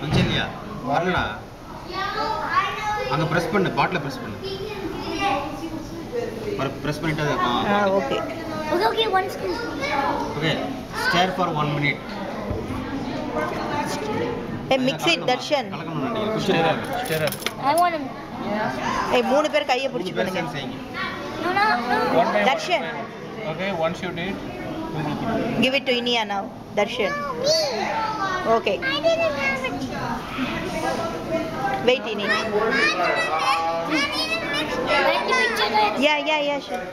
வந்துச்சு இல்லையா வரலடா அங்கே ப்ரெஸ் பண்ணு பாட்டில் ப்ரெஸ் பண்ணு ப்ரெஸ் பண்ணிட்டு அது ஆ okay Okay, okay, one scoop. Okay stir for one minute uh mix it Darshan கலக்கணும் Stirrer. I want him. ஏய் மூணு பேர் கையை பிடிச்சி பண்ணுங்க செய்யுங்க No, no, no. One by Darshan. one. Okay, once you did, we will give it. Give it to Iniya now Darshan Me. Okay I didn't have it. Wait இனி I didn't mix it. Yeah yeah yeah sure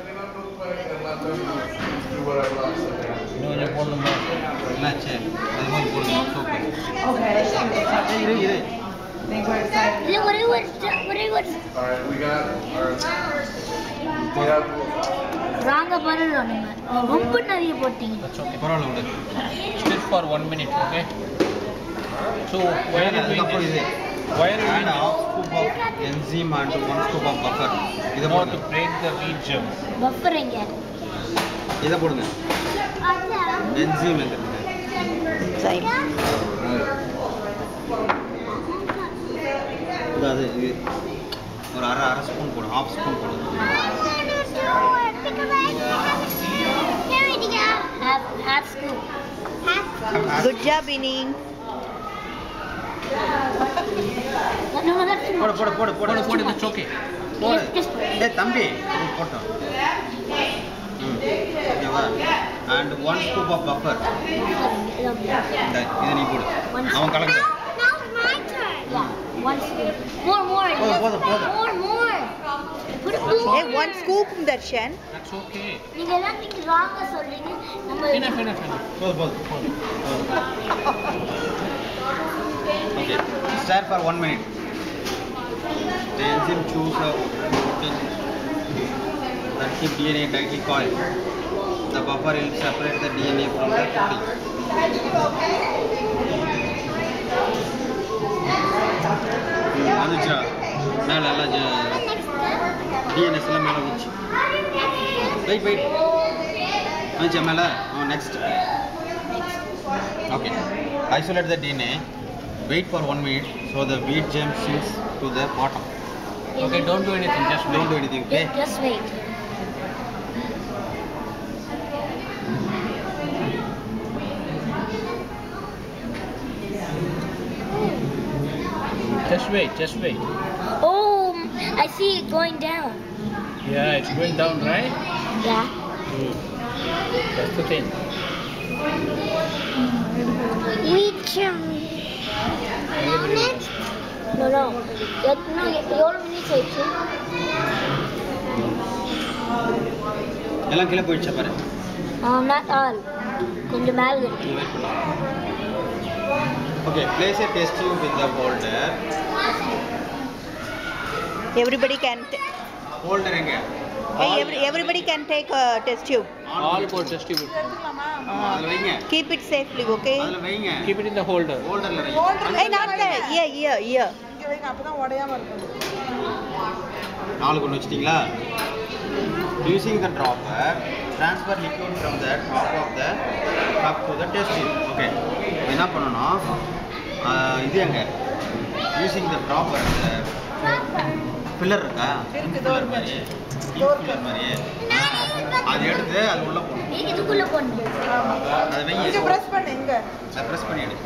இன்னும் கொஞ்சம் போடணுமா என்னாச்சு அது மாதிரி போடுங்க soap இரு இரு இல்ல ஒரே ஒரு ஒரே ஒரு Alright, we got our. We have. ராங்க பண்ணணும் நம்ம ரொம்ப நிறைய போட்டீங்க That's okay. பரவாயில்ல விடு Stir for one minute, okay? So, why are you doing அதுக்கப்புறம் இது this? Why are you doing add this? half scoop of enzyme and one scoop of buffer இதை Not போடுங்க to break the wheat germ. Buffer எங்க இதை போடுங்க enzyme எங்க இருக்கு sign இது அது இது ஒரு அரை அரை ஸ்பூன் போடும் ஹாஃப் ஸ்பூன் போடும் half half scoop half good job இனி no no that's too போடு much போடு போடு போடு Put it, put it, it's okay. போடு Just- just put it. டேய் தம்பி இது போட்டோம் ம் ஓகேவா and one scoop of buffer இந்த இதை நீ போடு அவன் கலக்கணும் now it's my turn yeah one scoop more more போதும், போதும், போதும். more more put it uh more one scoop Darshan That's okay. நீங்க எல்லாத்தையும் ராங்கா சொல்றீங்க நம்ம Enough, enough, enough. போதும் போதும் போதும் okay stir for one minute The enzyme choose a protein that keep DNA tightly coiled. The buffer will separate the DNA from the protein. ம், வந்துச்சா மேலே எல்லாம் டிஎன்எஸ் எல்லாம் மேலே வந்துச்சு வெயிட் வெயிட் வந்துச்சா மேலே next Okay. Isolate the DNA. Wait for one minute so the wheat germ sinks to the bottom. Okay, don't do anything, just Don't do wait. anything, okay? Just, just wait. Just wait, just wait. Oh, I see it going down. Yeah, it's going down, right? Yeah. That's the thing. Wheat germ. Next. No, no. Let, no, எவ்வளோ minutes ஆயிடுச்சு எல்லாம் கீழே போயிடுச்சா பாரு not all கொஞ்சம் மேலே இருக்கு நீ வெயிட் பண்ணு okay place a test tube in the holder everybody can holder எங்க everybody can take test tube All for just keep it. அதில் வைங்க கீப் இட் சேஃப்லி ஓகே அதில் வைங்க Keep it in the holder. ஹோல்டரில் வைங்க ஏய் not இய இய இய நாலு கொண்டு வச்சிட்டிங்களா using the dropper transfer liquid from the top of the cup to the test okay என்ன பண்ணணும் ஆஹ், இது எங்க யூசிங் த ட்ராப்பர் அந்த ஃபில்லர் இருக்கா ஃபில்லர் மாதிரி ஃபில்லர் மாதிரி அது எடுத்து அது உள்ள போடணும் இதுக்குள்ள போடணும் அதை வெய்ய ப்ரெஸ் பண்ணு இங்க அதை ப்ரெஸ் பண்ணி எடு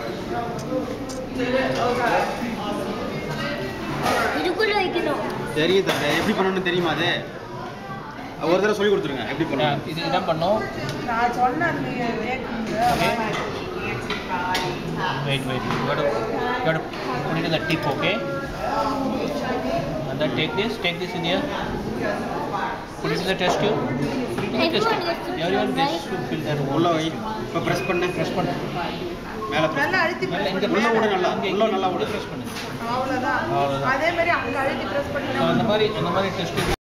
இதுக்குள்ள வைக்கணும் தெரியுது தம்பி. எப்படி பண்ணணும்னு தெரியுமா அது ஒரு தடவை சொல்லி கொடுத்துருங்க எப்படி Yeah, பண்ணணும் இது இதான் பண்ணோம் நான் சொன்னேன் நீ வேணுங்க Wait, wait. You gotta, you gotta put it in the tip, okay? And then take this, take this in here. Put it in the test tube. Put it in the test Everyone tube. gets to Everyone put it, gets to fill their உள்ள own வை test tube. இப்போ press பண்ண Press பண்ணு. மேலே press நல்லா அழுத்தி மேல press இங்க பண்ணு. உள்ள விடு நல்லா, இங்க, உள்ள இங்க, நல்லா இங்க விடு. press பண்ணு. அவ்வளவுதான் அவ்வளவுதான். அதே மாதிரி அங்க அழுத்தி ப்ரெஸ் பண்ணி அந்த மாதிரி அந்த மாதிரி டெஸ்ட்